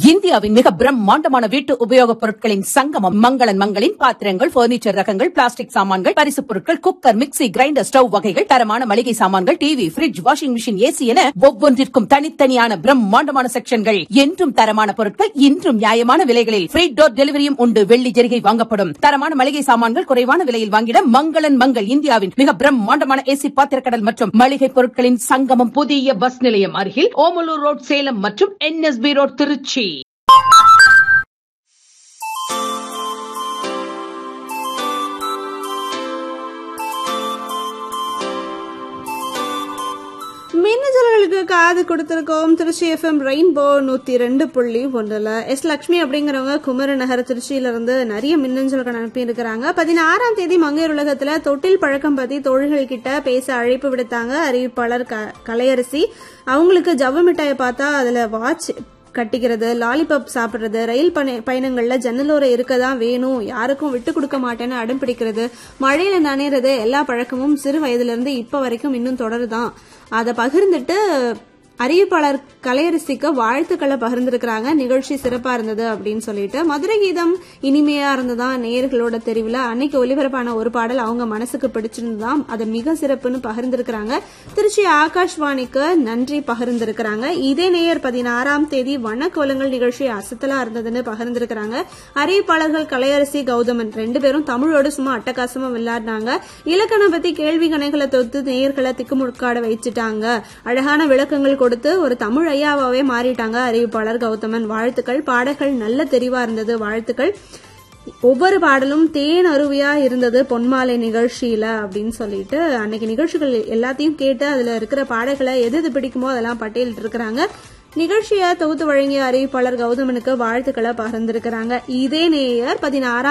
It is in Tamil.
இந்தியாவின் மிக பிரம்மாண்டமான வீட்டு உபயோகப் பொருட்களின் சங்கமம் மங்களன் மங்களின் பாத்திரங்கள் பர்னிச்சர் ரகங்கள் பிளாஸ்டிக் சாமான்கள் பரிசுப் பொருட்கள் குக்கர் மிக்ஸி கிரைண்டர் ஸ்டவ் வகைகள் தரமான மளிகை சாமான்கள் TV fridge washing machine AC என ஒவ்வொன்றிற்கும் தனித்தனியான பிரம்மாண்டமான செக்ஷன்கள் என்றும் தரமான பொருட்கள் இன்றும் நியாயமான விலைகளில் ஃப்ரீ டோர் டெலிவரியும் உண்டு வெள்ளி ஜெரிகை வாங்கப்படும் தரமான மளிகை சாமான்கள் குறைவான விலையில் வாங்கிட மங்களன் மங்கள் இந்தியாவின் மிக பிரம்மாண்டமான ஏசி பாத்திரக்கடல் மற்றும் மளிகை பொருட்களின் சங்கமம் புதிய பஸ் நிலையம் அருகில் ஓமலூர் ரோட் சேலம் மற்றும் என்எஸ்பி ரோட் திருச்சி மின்னஞ்சல்களுக்கு காது கொடுத்திருக்கோம் திருச்சி எஃப்எம் ரெயின்போ நூத்தி ரெண்டு புள்ளி ஒன்றுல எஸ் லட்சுமி அப்படிங்கிறவங்க குமர நகர் திருச்சியில இருந்து நிறைய மின்னஞ்சல்கள் அனுப்பி இருக்கிறாங்க பதினாறாம் தேதி மங்கையர் உலகத்துல தொட்டில் பழக்கம் பத்தி தோழிகள் கிட்ட பேச அழைப்பு விடுத்தாங்க அறிவிப்பாளர் க- கலையரசி அவங்களுக்கு ஜவ்வு மிட்டாயை பார்த்தா அதுல வாட்ச் கட்டிக்கிறது லாலிபாப் சாப்பிடுறது ரயில் பண- பயணங்கள்ல ஜன்னலோர இருக்க தான் வேணும் யாருக்கும் விட்டு கொடுக்க மாட்டேன்னு அடம் பிடிக்கிறது மழையில நனைறது எல்லா பழக்கமும் சிறு வயதுல இருந்து இப்ப வரைக்கும் இன்னும் தொடருதான் அதை பகிர்ந்துட்டு அறிவிப்பாளர் கலையரசிக்கு வாழ்த்துக்களை பகிர்ந்திருக்கிறாங்க நிகழ்ச்சி சிறப்பா இருந்தது அப்படின்னு சொல்லிட்டு மதுரை கீதம் இனிமையா இருந்ததா நேயர்களோட தெரிவுல அன்னைக்கு ஒலிபரப்பான ஒரு பாடல் அவங்க மனசுக்கு பிடிச்சிருந்ததாம் அது மிக சிறப்புன்னு பகிர்ந்திருக்கிறாங்க திருச்சி ஆகாஷ்வாணிக்கு நன்றி பகிர்ந்திருக்கிறாங்க இதே நேயர் பதினாறாம் தேதி வண்ணக்கோலங்கள் நிகழ்ச்சி அசத்தலா இருந்ததுன்னு பகிர்ந்திருக்கிறாங்க அறிவிப்பாளர்கள் கலையரசி கௌதமன் ரெண்டு பேரும் தமிழோடு சும்மா அட்டகாசமா விளையாடினாங்க இலக்கணம் பத்தி கேள்வி கணைகளை தொத்து நேயர்களை திக்குமுழுக்காட வச்சுட்டாங்க அழகான விளக்கங்கள் கொடுத்து ஒரு தமிழ் ஐயாவாவே மாறிட்டாங்க அறிவிப்பாளர் கௌதமன் வாழ்த்துக்கள் பாடல்கள் நல்ல தெரிவா இருந்தது வாழ்த்துக்கள் ஒவ்வொரு பாடலும் தேன் அருவியா இருந்தது பொன்மாலை நிகழ்ச்சியில அப்படின்னு சொல்லிட்டு அன்னைக்கு நிகழ்ச்சிகள் எல்லாத்தையும் கேட்டு அதுல இருக்கிற பாடல்களை எது எது பிடிக்குமோ அதெல்லாம் பட்டியலிட்டு இருக்கிறாங்க நிகழ்ச்சியை தொகுத்து வழங்கிய அறிவிப்பாளர் கௌதமனுக்கு வாழ்த்துக்களை பகிர்ந்திருக்கிறாங்க இதே நேயர் பதினாறாம்